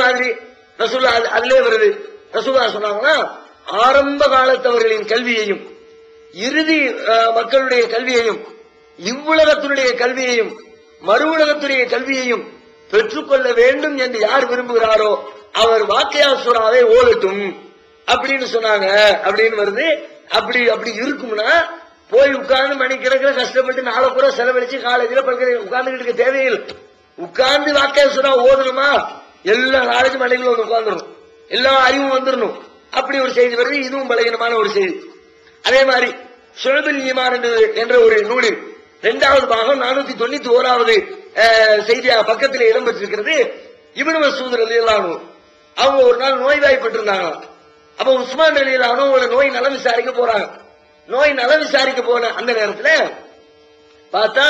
மாதிரி ரசூல்லா அது- அதிலே வருது ரசூல்லா சொன்னாங்கன்னா ஆரம்ப காலத்தவர்களின் கல்வியையும் இறுதி அஹ், மக்களுடைய கல்வியையும் இவ்வுலகத்தினுடைய கல்வியையும் மறு உலகத்துடைய கல்வியையும் பெற்றுக்கொள்ள வேண்டும் என்று யார் விரும்புகிறாரோ அவர் வாக்கியா சூறாவை ஓதட்டும் அப்படின்னு சொன்னாங்க அப்படின்னு வருது அப்படி அப்படி இருக்கும்னா போய் உட்கார்ந்து மணிக்கணக்கில் கஷ்டப்பட்டு நாளை பூரா செலவழிச்சு காலேஜில் பல்கலை உட்கார்ந்துட்டு இருக்க தேவையில்லை உட்கார்ந்து வாக்கியா சூறா ஓதணுமா எல்லா நாளைக்கும் மலைகளும் வந்து உட்கார்ந்துடும் எல்லா அறிவும் வந்துடணும் அப்படி ஒரு செய்தி வருது இதுவும் பலகீனமான ஒரு செய்தி அதே மாதிரி சுழபில் ஈமான் என்று- என்ற ஒரு நூலில் இரண்டாவது பாகம் நானூத்தி தொண்ணூத்தி ஓராவது அஹ், செய்தியா பக்கத்தில் இடம்பெற்றிருக்கிறது இவனு மசூத் ரலியல்லாஹு அவங்க ஒரு நாள் நோய்வாய்ப்பட்டிருந்தாங்க அப்ப உஸ்மான் ரலியல்லாஹு ஒரு நோய் நலம் விசாரிக்க போறாங்க நோய் நலம் விசாரிக்க போன அந்த நேரத்துல பார்த்தா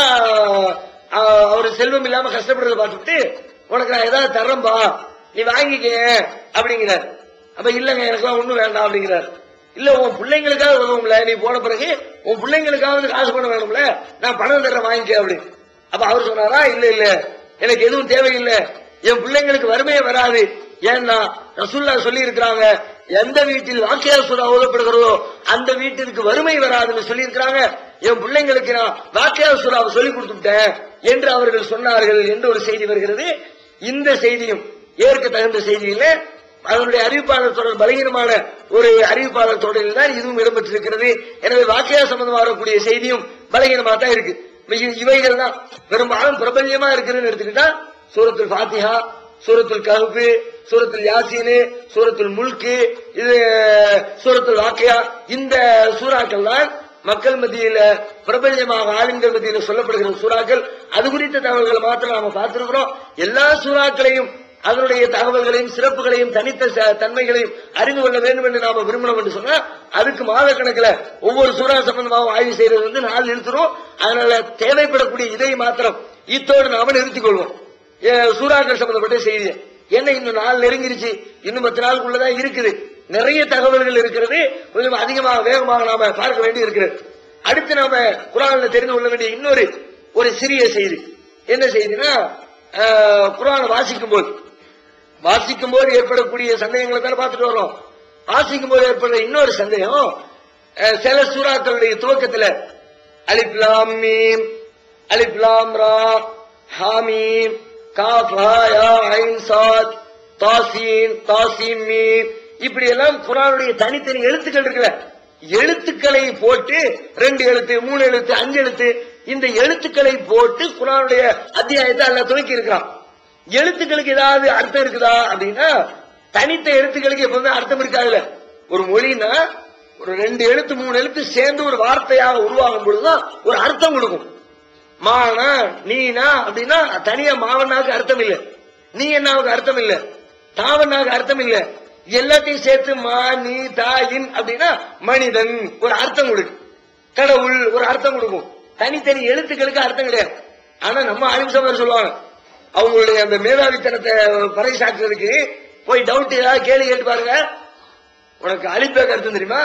அஹ், அவர் செல்வம் இல்லாம கஷ்டப்படுறத பார்த்துட்டு உனக்கு நான் ஏதாவது தர்றேன்பா நீ வாங்கிக்க அப்படிங்கிறார் அப்ப இல்லங்க எனக்குலாம் ஒண்ணும் வேண்டாம் அப்படிங்கிறார் இல்ல உன் பிள்ளைங்களுக்காக உதவும்ல நீ போன பிறகு உன் பிள்ளைங்களுக்காவது காசு பணம் வேணும்ல நான் பணம் தர்றேன் வாங்கிக்க அப்படி அப்ப அவர் சொன்னாரா இல்ல இல்ல எனக்கு எதுவும் தேவையில்லை என் பிள்ளைங்களுக்கு வறுமையே வராது ஏன்னா ரசூல்லா சொல்லி இருக்கிறாங்க எந்த வீட்டில் வாக்கியா சூறா ஓதப்படுகிறதோ அந்த வீட்டிற்கு வறுமை வராதுன்னு சொல்லி இருக்கிறாங்க என் பிள்ளைங்களுக்கு நான் வாக்கியா சூறாவை சொல்லி கொடுத்துட்டேன் என்று அவர்கள் சொன்னார்கள் என்று ஒரு செய்தி வருகிறது இந்த செய்தியும் ஏற்க தகுந்த செய்தியில அதனுடைய அறிவிப்பாளர் தொடர் பலகீனமான ஒரு அறிவிப்பாளர் தொடரில் தான் இதுவும் இடம்பெற்றிருக்கிறது எனவே வாக்கியா சம்பந்தமாக வரக்கூடிய செய்தியும் பலகீனமா தான் இருக்கு இ- இவைகள் தான் பெரும்பாலும் பிரபல்யமா இருக்குதுன்னு எடுத்துக்கிட்டா சூரத்துல் ஃபாத்திஹா சூரத்துல் கஹ்பு சூரத்துல் யாசீனு சூரத்துல் முல்கு இது சூரத்துல் வாக்கியா இந்த சூறாக்கள் தான் மக்கள் மத்தியில பிரபல்யமாக ஆளுங்கள் மத்தியில சொல்லப்படுகிற சூறாக்கள் அது குறித்த தகவல்களை மாத்திரம் நாம பார்த்திருக்கிறோம் எல்லா சூறாக்களையும் அதனுடைய தகவல்களையும் சிறப்புகளையும் தனித்த ச- தன்மைகளையும் அறிந்து கொள்ள வேண்டும் என்று நாம விரும்பணும் என்று சொன்னா அதுக்கு மாதக்கணக்கில் ஒவ்வொரு சூறா சம்பந்தமாகவும் ஆய்வு செய்யறது வந்து நாள் நிறுத்துறோம் அதனால தேவைப்படக்கூடிய இதை மாத்திரம் இத்தோடு நாம நிறுத்திக் கொள்வோம் ஏ, சூறாக்கள் சம்பந்தப்பட்ட செய்தி என்ன இன்னும் நாள் நெருங்கிருச்சு இன்னும் பத்து நாளுக்குள்ளதான் இருக்குது நிறைய தகவல்கள் இருக்கிறது கொஞ்சம் அதிகமாக வேகமாக நாம பார்க்க வேண்டி இருக்கிறது அடுத்து நாம குரான்ல தெரிந்து கொள்ள வேண்டிய இன்னொரு ஒரு சிறிய செய்தி என்ன செய்தினா அஹ், குரானை வாசிக்கும் போது வாசிக்கும் போது ஏற்படக்கூடிய சந்தேகங்களை தானே பார்த்துட்டு வரோம் வாசிக்கும் போது ஏற்படுற இன்னொரு சந்தேகம் அஹ், சில சூறாக்களுடைய துவக்கத்துல அலிப் லாம் மீம் அலிப் லாம் ரா ஹாமீம் காஃப் ஹா யா ஐன் சாத் தாசீன் தாசீம் மீம் இப்படி எல்லாம் குரானுடைய தனித்தனி எழுத்துக்கள் இருக்குல்ல எழுத்துக்களை போட்டு ரெண்டு எழுத்து மூணு எழுத்து அஞ்சு எழுத்து இந்த எழுத்துக்களை போட்டு குரானுடைய அத்தியாயத்தை அல்ல துவக்கி இருக்கிறான் எழுத்துக்களுக்கு ஏதாவது அர்த்தம் இருக்குதா அப்படின்னா தனித்த எழுத்துக்களுக்கு எப்பவுமே அர்த்தம் இருக்காதுல்ல ஒரு மொழினா ஒரு ரெண்டு எழுத்து மூணு எழுத்து சேர்ந்து ஒரு வார்த்தையாக உருவாகும் பொழுதுதான் ஒரு அர்த்தம் கொடுக்கும் மானா நீனா அப்படின்னா தனியா மாவனாக்கு அர்த்தம் இல்ல நீ என்னாவுக்கு அர்த்தம் இல்ல தாவனாக்கு அர்த்தம் இல்ல எல்லாத்தையும் சேர்த்து மா நீ தா இன் அப்படின்னா மனிதன் ஒரு அர்த்தம் கொடுக்கும் கடவுள் ஒரு அர்த்தம் கொடுக்கும் தனித்தனி எழுத்துக்களுக்கு அர்த்தம் கிடையாது ஆனா நம்ம ஆலிம்சமார் சொல்லுவாங்க அவங்களுடைய அந்த மேதாவித்தனத்தை பறைசாற்றுறதுக்கு போய் டவுட் ஏதாவது கேள்வி கேட்டு பாருங்க உனக்கு அலிப்பேக்கு அர்த்தம் தெரியுமா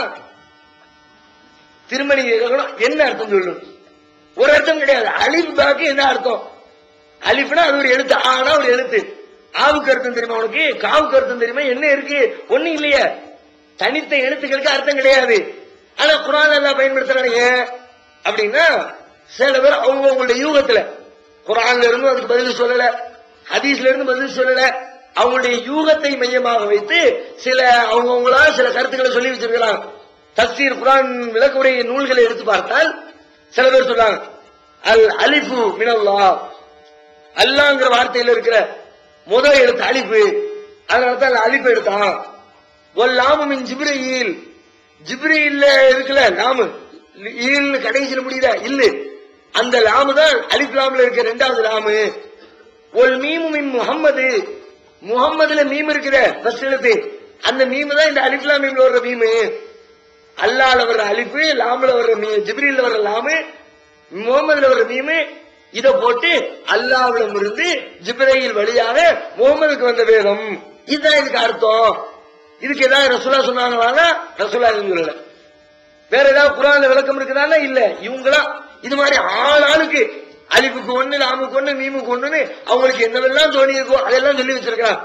திருமணி கேட்கணும் என்ன அர்த்தம் சொல்லணும் ஒரு அர்த்தம் கிடையாது அலிப் பாக்கு என்ன அர்த்தம் அலிப்னா அது ஒரு எழுத்து ஆனா ஒரு எழுத்து ஆவுக்கு அர்த்தம் தெரியுமா உனக்கு காவுக்கு அர்த்தம் தெரியுமா என்ன இருக்கு ஒண்ணும் இல்லையே தனித்த எழுத்துக்களுக்கு அர்த்தம் கிடையாது ஆனா குரான் எல்லாம் பயன்படுத்துறாங்க ஏன் அப்படின்னா சில பேர் அவங்க அவங்களுடைய யூகத்துல குரான்ல இருந்து அதுக்கு பதில் சொல்லல ஹதீஸ்ல இருந்து பதில் சொல்லல அவங்களுடைய யூகத்தை மையமாக வைத்து சில அவங்கவுங்களா சில கருத்துக்களை சொல்லி வச்சிருக்கிறாங்க தப்சீர் குரான் விளக்குடைய நூல்களை எடுத்து பார்த்தால் சில பேர் சொல்றாங்க அல் அலிஃபு மினல்லா அல்லாங்கிற வார்த்தையில இருக்கிற முதல் எழுத்து அலிஃபு அதனால தான் அந்த அலிஃபு எடுத்தான் ஒரு லாமு மின் ஜிப்ரீல் ஜிப்ரீல்ல இருக்குல்ல லாமு ஈல்னு கடைசியில் முடியுதா இல்லு அந்த லாமு தான் அலிஃப் லாம்ல இருக்க ரெண்டாவது லாமு ஒரு மீமு மின் முகம்மது முகம்மதுல மீம் இருக்குதே ஃபர்ஸ்ட் எழுத்து அந்த மீமு தான் இந்த அலிஃப் லாம் மீம்ல வர்ற மீமு அல்லால வர்ற அலிஃபு லாம்ல வர்ற மீ ஜிப்ரீல்ல வர்ற லாமு முகமதுல வர்ற மீமு இத போட்டு அல்லாவிடம் இருந்து ஜிப்ரையில் வழியாக முகமதுக்கு வந்த வேதம் இதுதான் இதுக்கு அர்த்தம் இதுக்கு ஏதாவது ரசூலா சொன்னாங்களா ரசூலா எதுவும் சொல்லல வேற ஏதாவது குரான்ல விளக்கம் இருக்குதானா இல்ல இவங்களா இது மாதிரி ஆள் ஆளுக்கு அலிஃபுக்கு ஒண்ணு லாமுக்கு ஒண்ணு மீமுக்கு ஒண்ணுன்னு அவங்களுக்கு என்னவெல்லாம் தோணி இருக்கோ அதெல்லாம் சொல்லி வச்சிருக்காங்க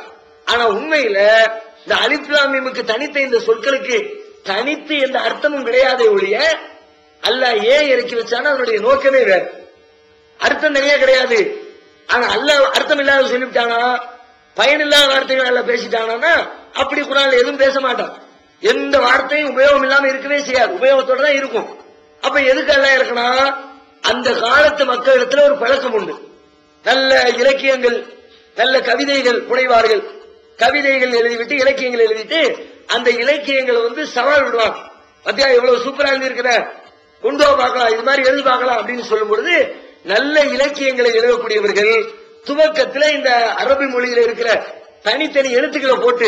ஆனா உண்மையில இந்த அலிப்லாமிமுக்கு தனித்த இந்த சொற்களுக்கு தனித்து எந்த அர்த்தமும் கிடையாதே ஒழிய அல்லாஹ் ஏன் இறக்கி வச்சானா அதனுடைய நோக்கமே வேற அர்த்தம் தனியா கிடையாது ஆனா அல்லாஹ் அர்த்தம் இல்லாத சொல்லிவிட்டானா பயனில்லாத வார்த்தைகள் எல்லாம் பேசிட்டானா அப்படி குரான்ல எதுவும் பேச மாட்டான் எந்த வார்த்தையும் உபயோகம் இல்லாம இருக்கவே செய்யாது உபயோகத்தோட தான் இருக்கும் அப்ப எதுக்கு எல்லாம் இருக்கணும் அந்த காலத்து மக்களிடத்துல ஒரு பழக்கம் உண்டு நல்ல இலக்கியங்கள் நல்ல கவிதைகள் புனைவார்கள் கவிதைகள் எழுதிவிட்டு இலக்கியங்கள் எழுதிட்டு அந்த இலக்கியங்களை வந்து சவால் விடுவாங்க பத்தியா எவ்வளவு சூப்பரா எழுதியிருக்கிற கொண்டு வா பார்க்கலாம் இது மாதிரி எழுதி பார்க்கலாம் அப்படின்னு சொல்லும் பொழுது நல்ல இலக்கியங்களை எழுதக்கூடியவர்கள் துவக்கத்துல இந்த அரபி மொழியில இருக்கிற தனித்தனி எழுத்துக்களை போட்டு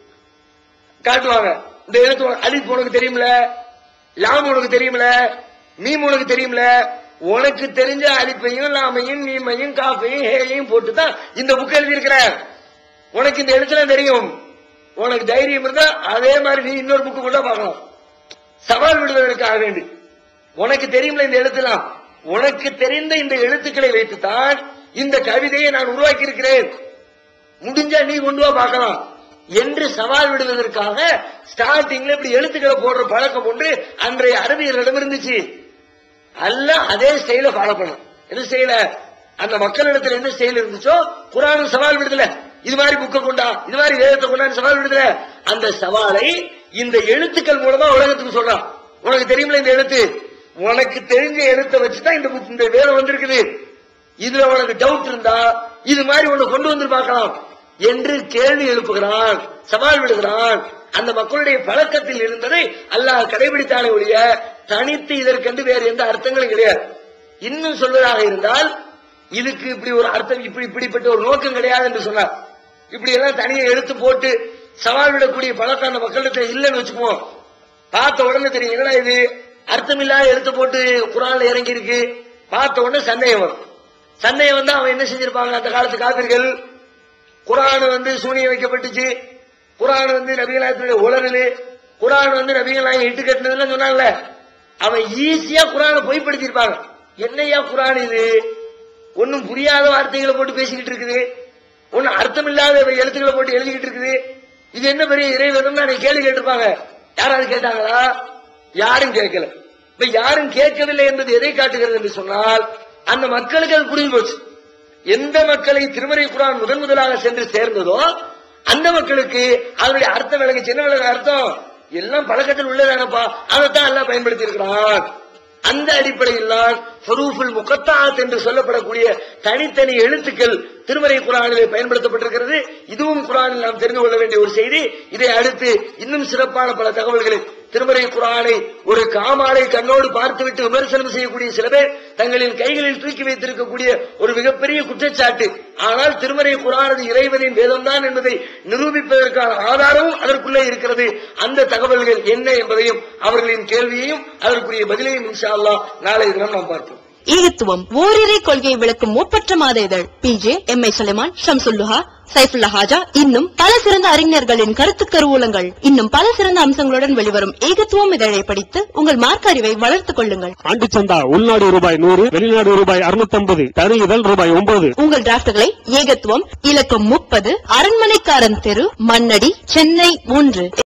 காட்டுவாங்க இந்த எழுத்து உனக்கு- அலிப் உனக்கு தெரியுமில லாம் உனக்கு தெரியுமில மீம் உனக்கு தெரியுமில உனக்கு தெரிஞ்ச அலிப்பையும் லாமையும் மீமையும் காப்பையும் ஹேயையும் போட்டு தான் இந்த புக் எழுதியிருக்கிற உனக்கு இந்த எழுத்துலாம் தெரியும் உனக்கு தைரியம் இருந்தா அதே மாதிரி நீ இன்னொரு புக்கு கூட பார்க்கலாம் சவால் விடுவதற்காக வேண்டி உனக்கு தெரியுமில இந்த எழுத்துலாம் உனக்கு தெரிந்த இந்த எழுத்துக்களை வைத்துத்தான் இந்த கவிதையை நான் உருவாக்கி இருக்கிறேன் முடிஞ்சா நீ கொண்டு வா பார்க்கலாம் என்று சவால் விடுவதற்காக ஸ்டார்டிங்ல இப்படி எழுத்துக்களை போடுற பழக்கம் ஒன்று அன்றைய அறிவியலிடம் இருந்துச்சு அல்ல அதே ஸ்டைல ஃபாலோ பண்ணும் எந்த ஸ்டைல அந்த மக்களிடத்துல எந்த ஸ்டைல் இருந்துச்சோ குரானும் சவால் விடுதல இது மாதிரி புக்கை கொண்டா இது மாதிரி வேதத்தை கொண்டான்னு சவால் விடுதல அந்த சவாலை இந்த எழுத்துக்கள் மூலமா உலகத்துக்கு சொல்றான் உனக்கு தெரியுமில இந்த எழுத்து உனக்கு தெரிஞ்ச எழுத்தை வச்சுதான் இந்த புக் இந்த வேதம் வந்திருக்குது இதுல உனக்கு டவுட் இருந்தா இது மாதிரி ஒண்ணு கொண்டு வந்து பார்க்கலாம் என்று கேள்வி எழுப்புகிறான் சவால் விடுகிறான் அந்த மக்களுடைய பழக்கத்தில் இருந்ததை அல்லாஹ் கடைபிடித்தானே ஒழிய தனித்து இதற்கென்று வேறு எந்த அர்த்தங்களும் கிடையாது இன்னும் சொல்வதாக இருந்தால் இதுக்கு இப்படி ஒரு அர்த்தம் இப்படி இப்படிப்பட்ட ஒரு நோக்கம் கிடையாது என்று சொன்னார் இப்படி எல்லாம் தனியா எடுத்து போட்டு சவால் விடக்கூடிய பழக்கம் அந்த மக்களிடத்தில் இல்லைன்னு வச்சுக்குவோம் பார்த்த உடனே தெரியும் என்னடா இது அர்த்தமில்லாத எழுத்து போட்டு குரான்ல இறங்கி இருக்கு பார்த்த உடனே சந்தேகம் வரும் சந்தேகம் வந்தா அவன் என்ன செஞ்சிருப்பாங்க அந்த காலத்து காப்பிர்கள் குரான் வந்து சூனியம் வைக்கப்பட்டுச்சு குரான் வந்து நபிகளாயத்தினுடைய உலரில் குரான் வந்து நபிகளாயம் இட்டு கட்டினதுன்னு சொன்னாங்கல்ல அவன் ஈஸியா குரானை பொய்ப்படுத்திருப்பாங்க என்னையா குரான் இது ஒன்னும் புரியாத வார்த்தைகளை போட்டு பேசிக்கிட்டு இருக்குது ஒன்னும் அர்த்தமில்லாத எழுத்துக்களை போட்டு எழுதிக்கிட்டு இருக்குது இது என்ன பெரிய இறைவனும் நான் கேள்வி கேட்டிருப்பாங்க யாராவது கேட்டாங்களா யாரும் கேட்கல இப்ப யாரும் கேட்கவில்லை என்பது எதை காட்டுகிறது என்று சொன்னால் அந்த மக்களுக்கு அது புரிஞ்சு போச்சு எந்த மக்களை திருமறை குரான் முதன் முதலாக சென்று சேர்ந்ததோ அந்த மக்களுக்கு அதனுடைய அர்த்தம் விளங்குச்சு என்ன விளங்க அர்த்தம் எல்லாம் பழக்கத்தில் உள்ளதானப்பா அதைத்தான் எல்லாம் பயன்படுத்தி இருக்கிறான் அந்த அடிப்படையில் தான் ஃபரூஃபுல் முகத்தாத் என்று சொல்லப்படக்கூடிய தனித்தனி எழுத்துக்கள் திருமறை குரானிலே பயன்படுத்தப்பட்டிருக்கிறது இதுவும் குரானில் நாம் தெரிந்து கொள்ள வேண்டிய ஒரு செய்தி இதை அடுத்து இன்னும் சிறப்பான பல தகவல்களை திருமறை குரானை ஒரு காமாலை கண்ணோடு பார்த்துவிட்டு விமர்சனம் செய்யக்கூடிய சில பேர் தங்களின் கைகளில் தூக்கி வைத்திருக்கக்கூடிய ஒரு மிகப்பெரிய குற்றச்சாட்டு ஆனால் திருமறை குரானது இறைவனின் வேதம்தான் என்பதை நிரூபிப்பதற்கான ஆதாரமும் அதற்குள்ளே இருக்கிறது அந்த தகவல்கள் என்ன என்பதையும் அவர்களின் கேள்வியையும் அதற்குரிய பதிலையும் இன்ஷா அல்லாஹ் நாளை தினம் நாம் பார்ப்போம் ஈகத்துவம் ஓரிரை கொள்கையை விளக்கும் முப்பற்ற மாத இதழ் PJ M I Sulaiman Shamsulluha Saifullah Haja இன்னும் பல சிறந்த அறிஞர்களின் கருத்து கருவூலங்கள் இன்னும் பல சிறந்த அம்சங்களுடன் வெளிவரும் ஏகத்துவம் இதழை படித்து உங்கள் மார்க்க அறிவை வளர்த்துக் கொள்ளுங்கள் ஆண்டு சந்தா உள்நாடு ரூபாய் நூறு வெளிநாடு ரூபாய் அறுநூத்தி தனி இதழ் ரூபாய் ஒன்பது உங்கள் டிராப்ட்களை ஏகத்துவம் இலக்கம் முப்பது அரண்மனைக்காரன் தெரு மண்ணடி சென்னை மூன்று